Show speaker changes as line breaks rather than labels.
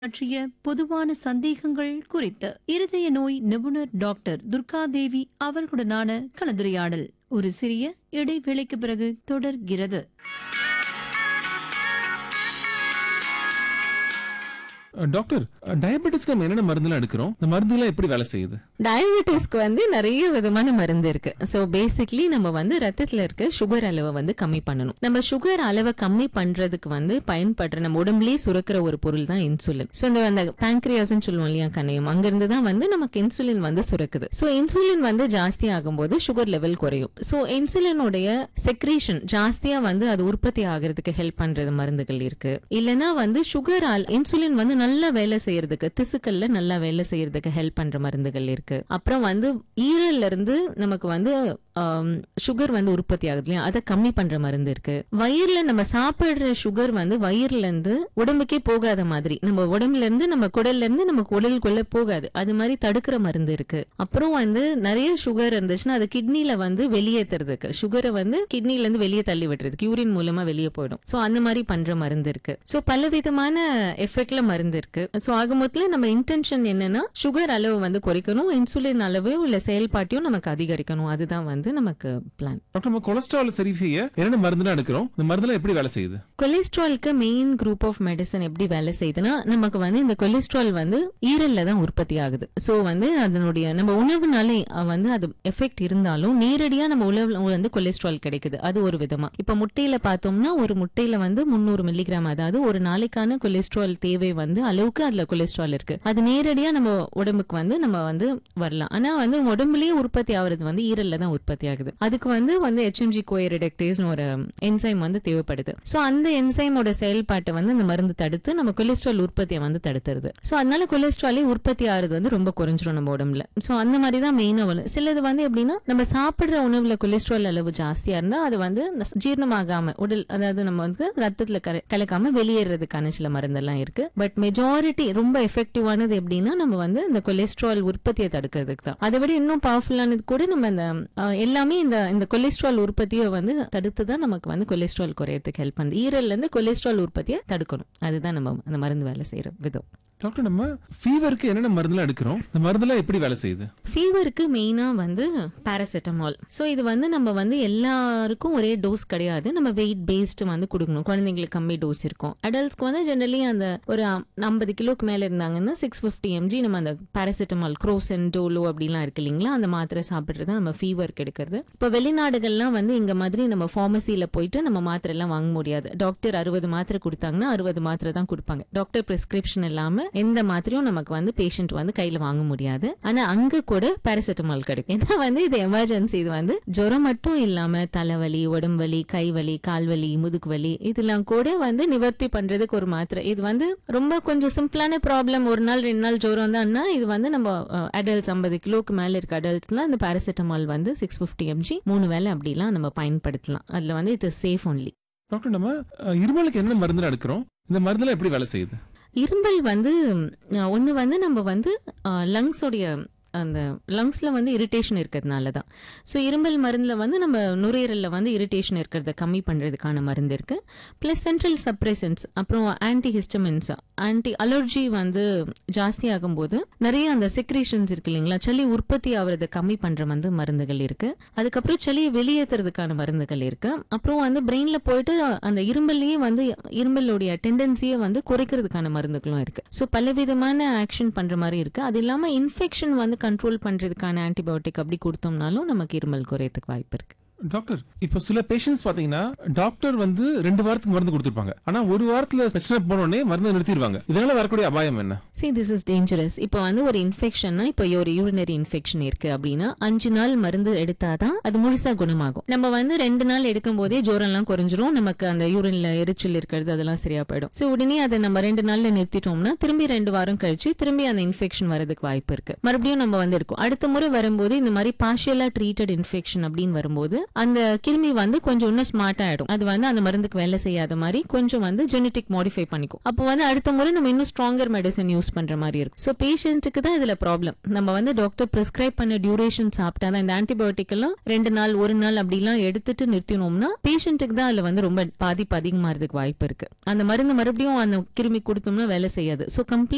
பற்றிய பொதுவான சந்தேகங்கள் குறித்து இருதய நோய் நிபுணர் டாக்டர் துர்காதேவி அவர்களுடனான கலந்துரையாடல் ஒரு சிறிய இடைவேளைக்கு பிறகு தொடர்கிறது
டாக்டர் டயபெட்டிஸ்க்கு நம்ம என்னென்ன மருந்துலாம் எடுக்கிறோம் இந்த மருந்துலாம் எப்படி வேலை செய்யுது
டயபெட்டிஸ்க்கு வந்து நிறைய விதமான மருந்து இருக்கு சோ பேசிக்லி நம்ம வந்து ரத்தத்துல இருக்க சுகர் அளவை வந்து கம்மி பண்ணணும் நம்ம சுகர் அளவை கம்மி பண்றதுக்கு வந்து பயன்படுற நம்ம உடம்புலயே சுரக்கிற ஒரு பொருள் தான் இன்சுலின் சோ இந்த அந்த பேங்க்ரியாஸ்னு சொல்லுவோம் இல்லையா கணையம் அங்கிருந்து தான் வந்து நமக்கு இன்சுலின் வந்து சுரக்குது சோ இன்சுலின் வந்து ஜாஸ்தி ஆகும்போது சுகர் லெவல் குறையும் சோ இன்சுலினுடைய செக்ரேஷன் ஜாஸ்தியா வந்து அது உற்பத்தி ஆகிறதுக்கு ஹெல்ப் பண்றது மருந்துகள் இருக்கு இல்லனா வந்து சுகர் இன்சுலின் வந்து நல்லா வேலை செய்யறதுக்கு திசுக்கள்ல நல்லா வேலை செய்யறதுக்கு ஹெல்ப் பண்ற மருந்துகள் இருக்கு அப்புறம் வந்து ஈரல்ல இருந்து நமக்கு வந்து சுகர் வந்து உற்பத்தி ஆகுது இல்லையா அதை கம்மி பண்ற மருந்து இருக்கு வயிறுல நம்ம சாப்பிடுற சுகர் வந்து வயிறுல இருந்து உடம்புக்கே போகாத மாதிரி நம்ம உடம்புல இருந்து நம்ம குடல்ல இருந்து நமக்கு உடலுக்குள்ள போகாது அது மாதிரி தடுக்கிற மருந்து இருக்கு அப்புறம் வந்து நிறைய சுகர் இருந்துச்சுன்னா அது கிட்னில வந்து வெளியேற்றுறதுக்கு சுகரை வந்து கிட்னில இருந்து வெளியே தள்ளி விடுறதுக்கு யூரின் மூலமா வெளியே போயிடும் சோ அந்த மாதிரி பண்ற மருந்து இருக்கு சோ பல விதமான எஃபெக்ட்ல மருந்து இருக்கு சோ ஆக மொத்தத்துல நம்ம இன்டென்ஷன் என்னன்னா சுகர் அளவு வந்து குறைக்கணும் இன்சுலின் அளவு இல்ல செயல்பாட்டையும் நமக்கு அதிகரிக்கணும் அதுதான் வந்து நமக்கு பிளான்
டாக்டர் நம்ம கொலஸ்ட்ரால் சரி செய்ய என்னென்ன மருந்துலாம் எடுக்கிறோம் இந்த மருந்துலாம் எப்படி வேலை செய்யுது
கொலஸ்ட்ரால்க்கு மெயின் குரூப் ஆஃப் மெடிசன் எப்படி வேலை செய்யுதுன்னா நமக்கு வந்து இந்த கொலஸ்ட்ரால் வந்து ஈரல்ல தான் உற்பத்தி ஆகுது சோ வந்து அதனுடைய நம்ம உணவுனாலே அஹ், வந்து அது எஃபெக்ட் இருந்தாலும் நேரடியா நம்ம உணவுல வந்து கொலஸ்ட்ரால் கிடைக்குது அது ஒரு விதமா இப்ப முட்டையில பார்த்தோம்னா ஒரு முட்டையில வந்து முந்நூறு மில்லிகிராம் அதாவது ஒரு நாளைக்கான கொலஸ்ட்ரால் தேவை வந்து அளவுக்கு அதுல கொலஸ்ட்ரால் இருக்கு அது நேரடியா நம்ம உடம்புக்கு வந்து நம்ம வந்து வரலாம் ஆனா வந்து நம்ம உடம்புலயே உற்பத்தி ஆகுறது வந்து ஈரல்ல தான் உற்பத்தி ஆகுது அதுக்கு வந்து வந்து ஹெச்எம்ஜி கோயரிடக்டேஸ்னு ஒரு என்சைம் வந்து தேவைப்படுது சோ அந்த என்சைமோட செயல்பாட்டை வந்து இந்த மருந்து தடுத்து நம்ம கொலஸ்ட்ரால் உற்பத்தியை வந்து தடுத்துருது சோ அதனால கொலஸ்ட்ராலே உற்பத்தி ஆகுறது வந்து ரொம்ப குறைஞ்சிரும் நம்ம உடம்புல சோ அந்த மாதிரி தான் மெயினா வரும் சிலது வந்து எப்படின்னா நம்ம சாப்பிடுற உணவுல கொலஸ்ட்ரால் அளவு ஜாஸ்தியா இருந்தா அது வந்து ஜீரணமாகாம உடல் அதாவது நம்ம வந்து ரத்தத்துல கர- கலக்காம வெளியேறதுக்கான சில மருந்தெல்லாம் இருக்கு பட் மெஜாரிட்டி ரொம்ப எஃபெக்டிவானது எப்படின்னா நம்ம வந்து இந்த கொலஸ்ட்ரால் உற்பத்தியை தடுக்கிறதுக்கு தான் அதை விட இன்னும் பவர்ஃபுல்லானது கூட நம்ம இந்த அஹ், எல்லாமே இந்த இந்த கொலஸ்ட்ரால் உற்பத்தியை வந்து தடுத்து தான் நமக்கு வந்து கொலஸ்ட்ரால் குறையறதுக்கு ஹெல்ப் பண்ணுது ஈரல்ல இருந்து கொலஸ்ட்ரால் உற்பத்தியை தடுக்கணும் அதுதான் நம்ம அந்த மருந்து வேலை செய்யற விதம்
டாக்டர் நம்ம ஃபீவருக்கு என்னென்ன மருந்துலாம் எடுக்கிறோம் இந்த மருந்துலாம் எப்படி வேலை செய்யுது
ஃபீவருக்கு மெயினா வந்து பாராசெட்டமால் ஸோ இது வந்து நம்ம வந்து எல்லாருக்கும் ஒரே டோஸ் கிடையாது நம்ம வெயிட் பேஸ்டு வந்து கொடுக்கணும் குழந்தைங்களுக்கு கம்மி டோஸ் இருக்கும் அடல்ட்ஸ்க்கு வந்து ஜெனரலி அந்த ஒரு ஐம்பது கிலோக்கு மேல இருந்தாங்கன்னா சிக்ஸ் ஃபிஃப்டி எம்ஜி நம்ம அந்த பாராசெட்டமால் க்ரோசன் டோலோ அப்படிலாம் இருக்கு இல்லைங்களா அந்த மாத்திரை சாப்பிட்றது நம்ம ஃபீவருக்கு எடுக்கிறது இப்போ வெளிநாடுகள்லாம் வந்து இங்க மாதிரி நம்ம ஃபார்மசியில போயிட்டு நம்ம மாத்திரை எல்லாம் வாங்க முடியாது டாக்டர் அறுபது மாத்திரை கொடுத்தாங்கன்னா அறுபது மாத்திரை தான் கொடுப்பாங்க டாக்டர் பிரிஸ்கிரிப்ஷன் இல்லாம எந்த மாத்திரையும் நமக்கு வந்து பேஷண்ட் வந்து கையில வாங்க முடியாது ஆனா அங்க கூட பாராசெட்டமால் கிடைக்கும் ஏன்னா வந்து இது எமர்ஜென்சி இது வந்து ஜுரம் மட்டும் இல்லாம தலைவலி உடம்புவலி கைவலி கால்வலி முதுகு வலி இதெல்லாம் கூட வந்து நிவர்த்தி பண்றதுக்கு ஒரு மாத்திரை இது வந்து ரொம்ப கொஞ்சம் சிம்பிளான ப்ராப்ளம் ஒரு நாள் ரெண்டு நாள் ஜுரம் தான்னா இது வந்து நம்ம அடல்ட்ஸ் ஐம்பது கிலோக்கு மேல இருக்க அடல்ட்ஸ்லாம் இந்த பாராசெட்டமால் வந்து சிக்ஸ் ஃபிஃப்டி எம்ஜி மூணு வேளை அப்படிலாம் நம்ம பயன்படுத்தலாம் அதுல வந்து இது சேஃப் ஒன்லி
டாக்டர் நம்ம அஹ், இருமலுக்கு என்னென்ன மருந்துலாம் எடுக்கிறோம் இந்த மருந்துலாம் எப்படி வேலை செய்யுது
இரும்பல் வந்து ஒன்று வந்து நம்ம வந்து லங்ஸோடைய அந்த லங்ஸ்ல வந்து இரிட்டேஷன் இருக்கிறதுனால தான் ஸோ இரும்பல் மருந்தில் வந்து நம்ம நுரையீரலில் வந்து இரிட்டேஷன் இருக்கிறத கம்மி பண்ணுறதுக்கான மருந்து இருக்கு ப்ளஸ் சென்ட்ரல் சப்ரெசன்ஸ் அப்புறம் ஆன்டி ஹிஸ்டமின்ஸ் ஆன்டி அலர்ஜி வந்து ஜாஸ்தி ஆகும்போது நிறைய அந்த செக்ரேஷன்ஸ் இருக்கு இல்லைங்களா சளி உற்பத்தி ஆகுறத கம்மி பண்ற வந்து மருந்துகள் இருக்கு அதுக்கப்புறம் சளியை வெளியேற்றுறதுக்கான மருந்துகள் இருக்கு அப்புறம் வந்து பிரெயின்ல போயிட்டு அந்த இரும்பல்லையே வந்து இரும்பலுடைய டெண்டன்சியை வந்து குறைக்கிறதுக்கான மருந்துகளும் இருக்கு ஸோ பலவிதமான ஆக்ஷன் பண்ற மாதிரி இருக்கு அது இல்லாம இன்ஃபெக்ஷன் வந்து கண்ட்ரோல் பண்றதுக்கான ஆன்டிபயோட்டிக் அப்படி கொடுத்தோம்னாலும் நமக்கு இருமல் குறையறதுக்கு வாய்ப்பு இருக்கு
டாக்டர் இப்போ சில பேஷண்ட்ஸ் பாத்தீங்கன்னா டாக்டர் வந்து ரெண்டு வாரத்துக்கு மருந்து கொடுத்துருப்பாங்க ஆனா ஒரு வாரத்துல பிரச்சனை போன உடனே மருந்து நிறுத்திடுவாங்க இதனால வரக்கூடிய அபாயம் என்ன
see திஸ் இஸ் டேஞ்சரஸ் இப்போ வந்து ஒரு இன்ஃபெக்ஷன்னா இப்போ ஒரு யூரினரி இன்ஃபெக்ஷன் இருக்கு அப்படின்னா அஞ்சு நாள் மருந்து எடுத்தாதான் அது முழுசா குணமாகும் நம்ம வந்து ரெண்டு நாள் எடுக்கும் போதே ஜோரம்லாம் குறைஞ்சிரும் நமக்கு அந்த யூரின்ல எரிச்சல் இருக்கிறது அதெல்லாம் சரியா போயிடும் ஸோ உடனே அதை நம்ம ரெண்டு நாள்ல நிறுத்திட்டோம்னா திரும்பி ரெண்டு வாரம் கழிச்சு திரும்பி அந்த இன்ஃபெக்ஷன் வரதுக்கு வாய்ப்பு இருக்கு மறுபடியும் நம்ம வந்து இருக்கும் அடுத்த முறை வரும்போது இந்த மாதிரி பார்ஷியலா ட்ரீட்டட் இன்ஃபெக்ஷன் அப்படின்னு வரும்போது அந்த கிருமி வந்து கொஞ்சம் இன்னும் ஸ்மார்ட் ஆயிடும் அது வந்து அந்த மருந்துக்கு வேலை செய்யாத மாதிரி கொஞ்சம் வந்து ஜெனட்டிக் மாடிஃபை பண்ணிக்கும் அப்போ வந்து அடுத்த முறை நம்ம இன்னும் ஸ்ட்ராங்கர் மெடிசன் யூஸ் பண்ற மாதிரி இருக்கும் ஸோ பேஷண்ட்டுக்கு தான் இதுல ப்ராப்ளம் நம்ம வந்து டாக்டர் பிரிஸ்கிரைப் பண்ண டியூரேஷன் சாப்பிட்டா தான் இந்த ஆன்டிபயோட்டிக் எல்லாம் ரெண்டு நாள் ஒரு நாள் அப்படிலாம் எடுத்துட்டு நிறுத்தினோம்னா பேஷண்ட்டுக்கு தான் அதுல வந்து ரொம்ப பாதிப்பு அதிகமாகிறதுக்கு வாய்ப்பு இருக்கு அந்த மருந்து மறுபடியும் அந்த கிருமி கொடுத்தோம்னா வேலை செய்யாது ஸோ கம்ப்ளீட்